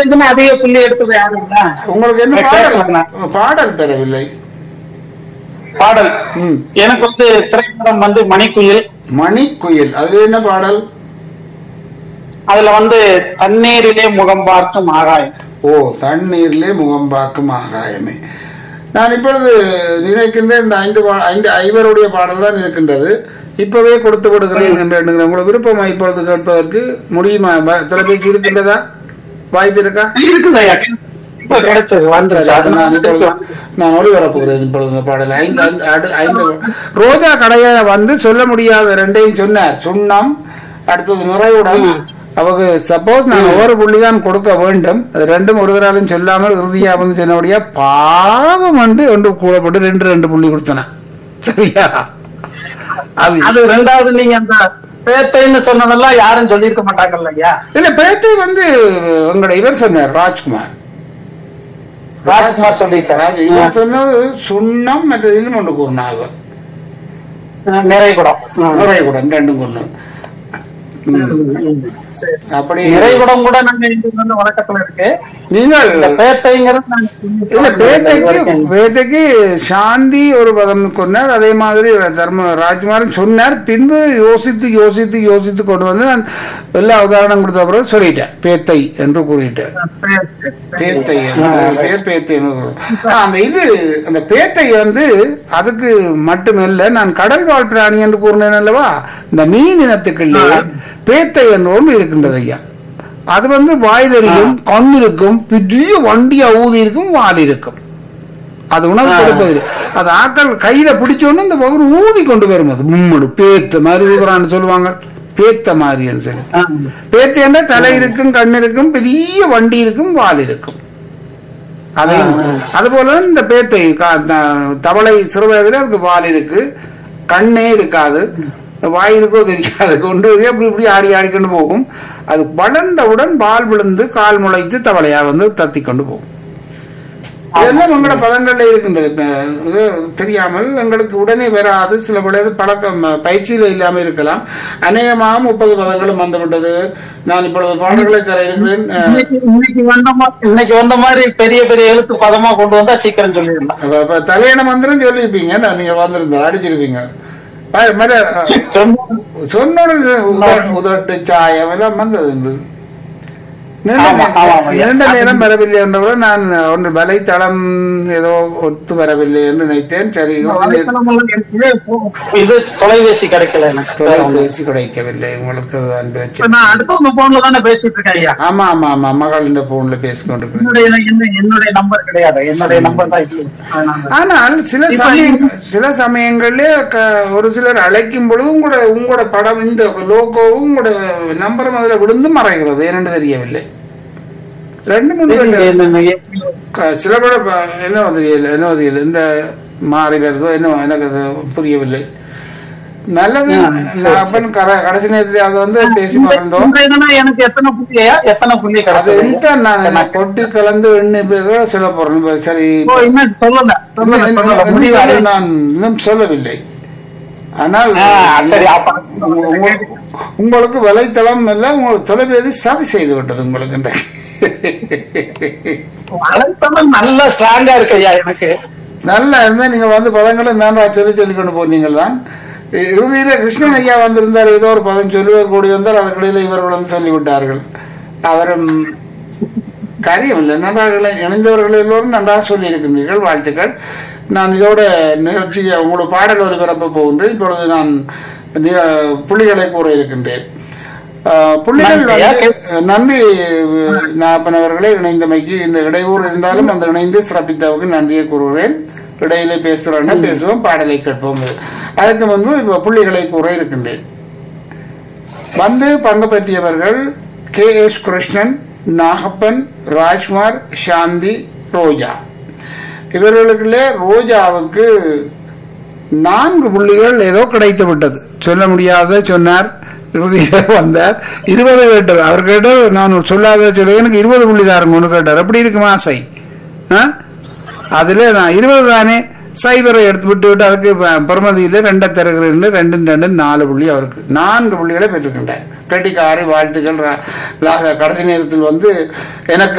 இதுன்னு அதிக புள்ளி எடுத்தது யாருங்களா உங்களுக்கு என்ன கேட்கலாமா? பாடல் பாடல் தரவில்லை பாடல் ம். எனக்கு வந்து திரைப்படம் வந்து மணிக்குயில் மணிக்குயில் அது என்ன பாடல் அதுல வந்து தண்ணீரிலே முகம் பார்க்கும் ஆகாயம் ஓ தண்ணீரிலே முகம் பார்க்கும் ஆகாயமே நான் இப்பொழுது நினைக்கின்ற இந்த ஐந்து பா- ஐந்து ஐவருடைய பாடல் தான் இருக்கின்றது இப்பவே கொடுத்து விடுகிறேன் என்று எண்ணுகிறேன் உங்களுக்கு விருப்பமா இப்பொழுது கேட்பதற்கு முடியுமா வ- தொலைபேசி இருக்கின்றதா வாய்ப்பு இருக்கா இருக்குது ஐயா இப்ப கிடைச்சது வந்துருச்சு சரி, அது அப்ப நான் நான் இப்பொழுது நான் ஒளிபரப்புகிறேன் இப்பொழுது இந்த பாடல் ஐந்து ஐந்து அடு- ஐந்து ரோஜா கடையை வந்து சொல்ல முடியாத ரெண்டையும் சொன்னார் சுண்ணம் அடுத்தது நிறைவுடன் அவங்க சப்போஸ் நான் ஒவ்வொரு புள்ளி தான் கொடுக்க வேண்டும் அது ரெண்டும் ஒரு தராலும் சொல்லாமல் இறுதியா வந்து சொன்னபடியா பாவம் வந்து ஒன்று கூடப்பட்டு ரெண்டு ரெண்டு புள்ளி கொடுத்தன சரியா அது அது ரெண்டாவது நீங்க அந்த பேத்தைன்னு சொன்னதெல்லாம் யாரும் சொல்லியிருக்க மாட்டாங்கல்ல ஐயா இல்ல பேத்தை வந்து உங்களோட இவர் சொன்னார் ராஜ்குமார் ராஜ்குமார் சொல்லிட்டாரு ராஜ் இவர் சொன்னது சுண்ணம் மற்றது இன்னும் ஒன்று கூறினாங்க நிறைகுடம் ம். நிறைகுடன் ரெண்டும் கொண்டு சரி. அப்படி நிறைகுடம் கூட நாங்க இங்க வந்து வழக்கத்துல இருக்கு நீங்கள் இந்த பேத்தைங்கிறது நாங்க இல்ல பேத்தைக்கு இதுவரைக்கும் பேத்தைக்கு சாந்தி ஒரு பதம் கொண்டார் அதே மாதிரி தர்ம ராஜ்குமாரன் சொன்னார் பின்பு யோசித்து யோசித்து யோசித்து கொண்டு வந்து நான் எல்லா உதாரணம் கொடுத்த பிறகு சொல்லிட்டேன் பேத்தை என்று கூறிட்டேன் பேத்தை. பேத்தை என்று பேர் பேத்தை என்று கூறு- ஆ, அந்த இது அந்த பேத்தை வந்து அதுக்கு மட்டுமல்ல நான் கடல் வாழ் பிராணி என்று கூறினேன் அல்லவா இந்த மீன் இனத்துக்குள்ளே பேத்தை என்று ஒன்று இருக்கின்றது ஐயா அது வந்து வாய் தெரியும் கண் இருக்கும் பெரிய வண்டியா ஊதி இருக்கும் வால் இருக்கும் அது உணவு கொடுப்பது அது ஆக்கள் கையில பிடிச்சோன்னு இந்த பகுதி ஊதி கொண்டு வரும் அது மும்மடு பேத்த மாதிரி ஊதுறான்னு சொல்லுவாங்க பேத்த மாதிரின்னு சொல்லி ஆ. பேத்து என்ற தலை இருக்கும் கண் இருக்கும் பெரிய வண்டி இருக்கும் வால் இருக்கும் அதையும் அதுபோல இந்த பேத்தை கா- த- தவளை சிறு வயதுல அதுக்கு வால் இருக்கு கண்ணே இருக்காது வாய் இருக்கோ தெரியாது கொண்டு போய் அப்படி இப்படி ஆடி ஆடிக்கொண்டு போகும் அது வளர்ந்தவுடன் பால் விழுந்து கால் முளைத்து தவளையா வந்து தத்தி கொண்டு போகும் இதெல்லாம் உங்களோட பதங்கள்ல இருக்கின்றது இப்ப இது தெரியாமல் எங்களுக்கு உடனே வராது சில விளையாது பழக்கம் பயிற்சியில இல்லாம இருக்கலாம் அநேகமாக முப்பது பதங்களும் வந்துவிட்டது நான் இப்பொழுது பாடல்களை தர இருக்கிறேன் அஹ், இன்னைக்கு இன்னைக்கு வந்த மா- இன்னைக்கு வந்த மாதிரி பெரிய பெரிய எழுத்து பதமா கொண்டு வந்தா சீக்கிரம் சொல்லிடலாம் அப்ப அப்ப தலையண மந்திரம் சொல்லியிருப்பீங்க நான் நீங்க வந்திருந்தா அடிச்சிருப்பீங்க ப- மர அஹ், சொன்னா சொன்னோட உத- உதட்டு சாயம் எல்லாம் வந்தது என்று. நீண்ட ஆமா, நே- ஆமா, ஆமா. நீண்ட நேரம் வரவில்லை என்றவுடன் நான் ஒன்று வலைத்தளம் ஏதோ ஒத்து வரவில்லை என்று நினைத்தேன் சரி இது வலைத்தளமெல்லாம் இருக்கு. இது தொலைபேசி கிடைக்கல எனக்கு தொலைபேசி கிடைக்கவில்லை உங்களுக்கு தான் இப்ப பிரச்சனை நான் அடுத்தவங்க போன்ல தானே பேசிட்டு இருக்கேன் ஐயா ஆமா ஆமா ஆமா மகள் இந்த போன்ல பேசிக்கொண்டிருக்கிறேன் என்னுடைய என்ன- என்னுடைய நம்பர் கிடையாது என்னுடைய நம்பர் தான் இது அதனால. ஆனால் சில இப்ப சமயம் நீங்க- சில சமயங்கள்ல க- ஒரு சிலர் அழைக்கும் பொழுது உங்களோட உங்களோட படம் இந்த லோகோவும் உங்களோட நம்பரும் அதுல விழுந்து மறைகிறது ஏனென்று தெரியவில்லை ரெண்டு மூணு பேர் என்ன- என்ன- என்ன- க- சில கூட ப- என்ன தெரியல என்ன தெரியல இந்த மாறி வருதோ என்ன எனக்கு அது புரியவில்லை நல்லது ஆ, நான் அப்பன் கர- கடைசி நேரத்தில் அதை வந்து பேசி மறந்தோம் இந்த இதுனா எனக்கு எத்தனை புள்ளி ஐயா எத்தனை புள்ளி அது கிடைச்சது இனித்தான் நான் கொட்டி கலந்து எண்ணெய் பேர் சொல்ல போறேன் இப்ப சரி ஓ, இன்னும் சொல்லல சொல்லல இன்னும் சொல்லல இன்னும் முடிவு இன்னும் அடையல. நான் இன்னும் சொல்லவில்லை ஆனால் ஆ, சரி அப்ப உங்க- உங்க- உங்களுக்கு வலைத்தளம் எல்லாம் உங்களுக்கு தொலைபேசி சதி செய்து விட்டது உங்களுக்கு இன்றைக்கு. வலைத்தளம் நல்ல ஸ்ட்ராங்கா இருக்கு ஐயா எனக்கு நல்லா இருந்தா நீங்க வந்து பதங்களை நான்டா சொல்லி சொல்லி கொண்டு போனீங்கள் தான் இறுதியில கிருஷ்ணன் ஐயா வந்திருந்தார் ஏதோ ஒரு பதம் சொல்லுவார் கூடி வந்தார் அதுக்கிடையில இவர்கள் வந்து சொல்லிவிட்டார்கள் அவரும் காரியம் இல்லை நன்றாக இணைந்தவர்கள் எல்லோரும் நன்றாக சொல்லி இருக்கின்றீர்கள் வாழ்த்துக்கள் நான் இதோட நிகழ்ச்சியை உங்களோட பாடல் ஒலிபரப்ப போகின்றேன் இப்பொழுது நான் நி- புள்ளிகளை கூற இருக்கின்றேன் ஆஹ், புள்ளிகள் நன்றியா? வந்து நன்றி நாப்பன் அவர்களே இணைந்தமைக்கு இந்த இடையூறு இருந்தாலும் அந்த இணைந்து சிறப்பித்தவருக்கு நன்றியை கூறுகிறேன் இடையிலே பேசுகிறோன்னா பேசுவோம் பாடலை கேட்போம் அதற்கு முன்பு இப்போ புள்ளிகளை கூற இருக்கின்றேன் வந்து பங்கு பெற்றியவர்கள் கே எஸ் கிருஷ்ணன் நாகப்பன் ராஜ்குமார் சாந்தி ரோஜா இவர்களுக்குள்ளே ரோஜாவுக்கு நான்கு புள்ளிகள் ஏதோ கிடைத்து விட்டது சொல்ல முடியாத சொன்னார் இறுதியில் வந்தார் இருபது கேட்டார் அவர் கேட்டார் நான் சொல்லாத சொல்ல எனக்கு இருபது புள்ளி தாருங்க ஒன்று கேட்டார் அப்படி இருக்குமா ஆசை ஆ அதில் நான் இருபது தானே சைபரை எடுத்து விட்டு விட்டு அதுக்கு ப- பெறுமதியில் ரெண்டை தருகிறேன் ரெண்டு ரெண்டு நாலு புள்ளி அவருக்கு நான்கு புள்ளிகளை பெற்றிருக்கின்றார் கட்டிக்காரி வாழ்த்துக்கள் ரா- லா- கடைசி நேரத்தில் வந்து எனக்கு